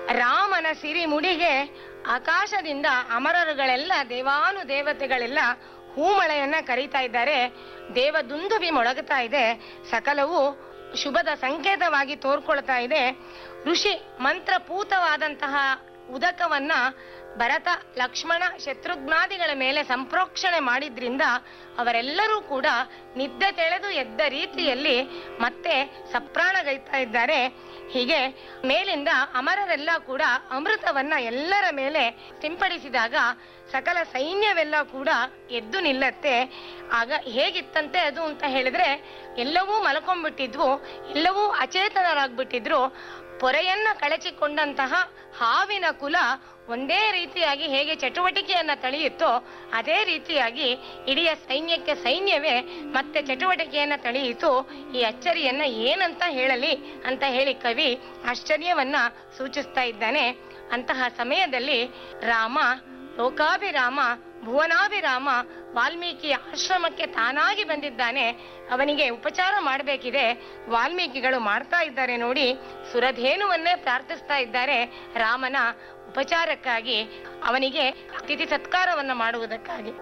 ರಾಮನ ಸಿರಿ ಮುಡಿಗೆ ಆಕಾಶದಿಂದ ಅಮರರುಗಳೆಲ್ಲ ದೇವಾನು ದೇವತೆಗಳೆಲ್ಲ ಹೂಮಳೆಯನ್ನ ಕರೀತಾ ಇದ್ದಾರೆ ದೇವದುಂದುಬಿ ಮೊಳಗುತ್ತಾ ಇದೆ ಸಕಲವು ಶುಭದ ಸಂಕೇತವಾಗಿ ತೋರ್ಕೊಳ್ತಾ ಇದೆ ಋಷಿ ಮಂತ್ರಪೂತವಾದಂತಹ ಉದಕವನ್ನ ಭರತ ಲಕ್ಷ್ಮಣ ಶತ್ರುಘ್ನಾದಿಗಳ ಮೇಲೆ ಸಂಪ್ರೋಕ್ಷಣೆ ಮಾಡಿದ್ರಿಂದ ಅವರೆಲ್ಲರೂ ಕೂಡ ನಿದ್ದೆ ತೆಳೆದು ಎದ್ದ ರೀತಿಯಲ್ಲಿ ಮತ್ತೆ ಸಪ್ರಾಣಗೈತಾ ಇದ್ದಾರೆ ಹೀಗೆ ಮೇಲಿಂದ ಅಮರರೆಲ್ಲ ಕೂಡ ಅಮೃತವನ್ನ ಎಲ್ಲರ ಮೇಲೆ ಸಿಂಪಡಿಸಿದಾಗ ಸಕಲ ಸೈನ್ಯವೆಲ್ಲ ಕೂಡ ಎದ್ದು ನಿಲ್ಲತ್ತೆ ಆಗ ಹೇಗಿತ್ತಂತೆ ಅದು ಅಂತ ಹೇಳಿದ್ರೆ ಎಲ್ಲವೂ ಮಲ್ಕೊಂಡ್ಬಿಟ್ಟಿದ್ವು ಎಲ್ಲವೂ ಅಚೇತನರಾಗ್ಬಿಟ್ಟಿದ್ರು ಪೊರೆಯನ್ನ ಕಳಚಿಕೊಂಡಂತಹ ಹಾವಿನ ಕುಲ ಒಂದೇ ರೀತಿಯಾಗಿ ಹೇಗೆ ಚಟುವಟಿಕೆಯನ್ನ ತಳೆಯುತ್ತೋ ಅದೇ ರೀತಿಯಾಗಿ ಇಡೀ ಸೈನ್ಯಕ್ಕೆ ಸೈನ್ಯವೇ ಮತ್ತೆ ಚಟುವಟಿಕೆಯನ್ನ ತಳೆಯಿತು ಈ ಅಚ್ಚರಿಯನ್ನ ಏನಂತ ಹೇಳಲಿ ಅಂತ ಹೇಳಿ ಕವಿ ಆಶ್ಚರ್ಯವನ್ನ ಸೂಚಿಸ್ತಾ ಇದ್ದಾನೆ ಅಂತಹ ಸಮಯದಲ್ಲಿ ರಾಮ ಲೋಕಾಭಿರಾಮ ಭುವನಾಭಿರಾಮ ವಾಲ್ಮೀಕಿ ಆಶ್ರಮಕ್ಕೆ ತಾನಾಗಿ ಬಂದಿದ್ದಾನೆ ಅವನಿಗೆ ಉಪಚಾರ ಮಾಡಬೇಕಿದೆ ವಾಲ್ಮೀಕಿಗಳು ಮಾಡ್ತಾ ಇದ್ದಾರೆ ನೋಡಿ ಸುರಧೇನುವನ್ನೇ ಪ್ರಾರ್ಥಿಸ್ತಾ ಇದ್ದಾರೆ ರಾಮನ ಉಪಚಾರಕ್ಕಾಗಿ ಅವನಿಗೆ ಅತಿಥಿ ಸತ್ಕಾರವನ್ನ ಮಾಡುವುದಕ್ಕಾಗಿ